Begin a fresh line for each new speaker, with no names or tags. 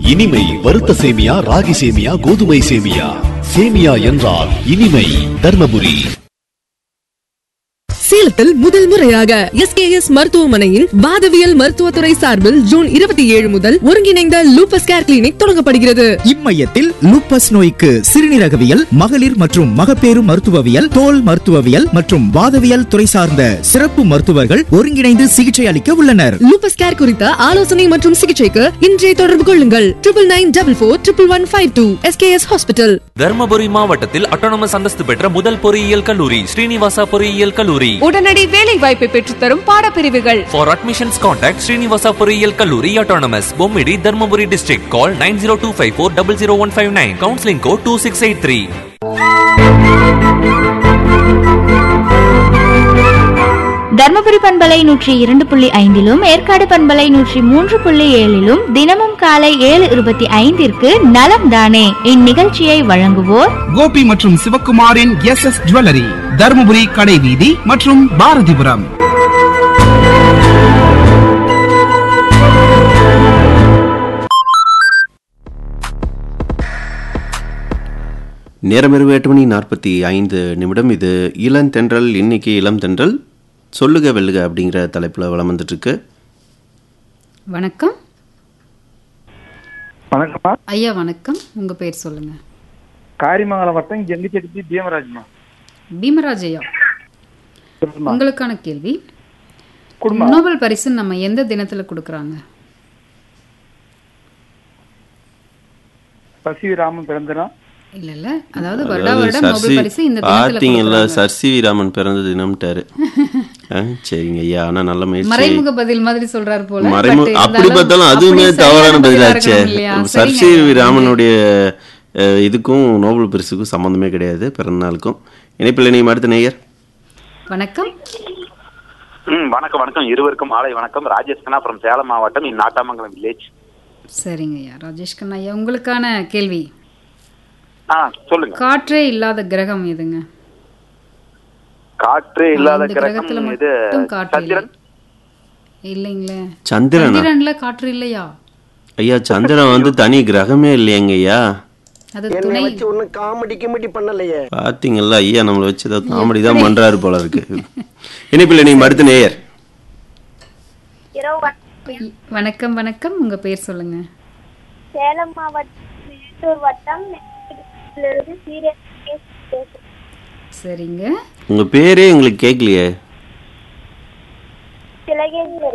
இனிமை வறுத்த சேமியா ராகி சேமியா கோதுமை சேமியா சேமியா என்றால் இனிமை தர்மபுரி
சேலத்தில் முதல் முறையாக எஸ்கேஎஸ் மருத்துவமனையின் வாதவியல் மருத்துவத்துறை சார்பில் ஜூன் இருபத்தி ஏழு முதல் ஒருங்கிணைந்த லூபஸ் கேர் கிளினிக் தொடங்கப்படுகிறது
இம்மையத்தில் லூப்பஸ் நோய்க்கு சிறுநீரகவியல் மகளிர் மற்றும் மகப்பேறு மருத்துவவியல் தோல் மருத்துவவியல் மற்றும் வாதவியல் துறை சார்ந்த சிறப்பு மருத்துவர்கள் ஒருங்கிணைந்து சிகிச்சை அளிக்க உள்ளனர்
லூபஸ் கேர் குறித்த ஆலோசனை மற்றும் சிகிச்சைக்கு இன்றே தொடர்பு கொள்ளுங்கள் triple nine double four triple one five two SKS hospital
Dharmapuri மாவட்டத்தில் அட்டானமஸ் அந்தஸ்து பெற்ற முதல் பொறியியல் கல்லூரி ஸ்ரீனிவாசா பொறியியல் கல்லூரி
உடனடி வேலை வாய்ப்பை பெற்றுத்தரும் பாடப்பிரிவுகள்
ஃபார் அட்மிஷன்ஸ் கான்டாக்ட் ஸ்ரீனிவாசா பொறியியல் கல்லூரி autonomous Bommidi Dharmapuri district call nine zero two five four double zero one five nine counselling code two six eight three
Dharmapuri பண்பலை நூற்றி இரண்டு புள்ளி ஐந்திலும் ஏற்காடு பண்பலை நூற்றி மூன்று புள்ளி ஏழிலும் தினமும் காலை ஏழு இருபத்தி ஐந்திற்கு நலம் தானே இந்நிகழ்ச்சியை வழங்குவோர்
கோபி மற்றும் சிவக்குமாரின் எஸ் எஸ் ஜுவல்லரி தருமபுரி கடை வீதி மற்றும் பாரதிபுரம்
நேரம் இரவு எட்டு மணி நாற்பத்தி ஐந்து நிமிடம் இது இளந்தென்றல் இன்னைக்கு இளம் தென்றல் சொல்லுக வெல்லுக அப்படிங்கிற தலைப்பில் வளம் வந்துட்டுருக்கு
வணக்கம்
வணக்கம்மா
ஐயா வணக்கம் உங்க பேர் சொல்லுங்க
காரிமங்கலம் வட்டம் ஜெங்கிச்செட்டி பீமராஜ்மா
பீமராஜ் ஐயா
சொல்லுமா
உங்களுக்கான கேள்வி
குடும்பம்
நோபல் பரிசு நம்ம எந்த தினத்துல கொடுக்கறாங்க
பசி ராமன் பிறந்தனா
இல்ல இல்ல அதாவது வருடா
அதாவது
வருடம் நோபல்
சர்சி
பரிசு இந்த தினத்துல
பார்த்தீங்கல்ல
கொடுக்கறாங்க.
சர் சி வி ராமன் பிறந்த தினம்ட்டாரு ஆ, சரிங்க ஐயா ஆனா நல்ல முயற்சி
மறைமுக பதில் மாதிரி சொல்றாரு போல
மறைமு
but
அப்படி
இருந்தாலும்
பார்த்தாலும் அதுவுமே
அப்படி
தவறான
சரியான பதிலா
பதிலாச்சே
இருக்கணும் இல்லையா?
சர் சி
சரிங்க
வி
ஐயா.
ராமனுடைய அஹ், இதுக்கும் நோபல் பரிசுக்கும் சம்மந்தமே கிடையாது பிறந்த நாளுக்கும் இணைப்பில் நீ அடுத்த நேயர்
வணக்கம்
ம் வணக்கம் வணக்கம் இருவருக்கும் மாலை வணக்கம் ராஜேஷ் கண்ணா from சேலம் மாவட்டம் நாட்டாமங்கலம் வில்லேஜ்
சரிங்க ஐயா ராஜேஷ் கண்ணா ஐயா உங்களுக்கான கேள்வி
ஆ சொல்லுங்க
காற்றே இல்லாத கிரகம் எதுங்க
காற்றே இல்லாத
இந்த
கிரகம்
கிரகத்துல
இது
மட்டும் காற்று இல்லை.
சந்திரன்
இல்லைங்களே
சந்திரனா
சந்திரன்ல காற்று இல்லையா
ஐயா சந்திரன் வந்து தனி கிரகமே இல்லையங்க ஐயா
அது துணை
பாத்தீங்கல்ல ஐயா நம்மளை வச்சு ஏதோ காமெடி தான் பண்றாரு போல இருக்கு இணைப்பில் நீ அடுத்த நேயர்
வணக்கம் வணக்கம் உங்க பேர் சொல்லுங்க
சேலம் மாவட்டம் மேட்டூர் வட்டம்
சரிங்க
உங்க பேரே எங்களுக்கு கேட்கலையே
திலகேஸ்வரி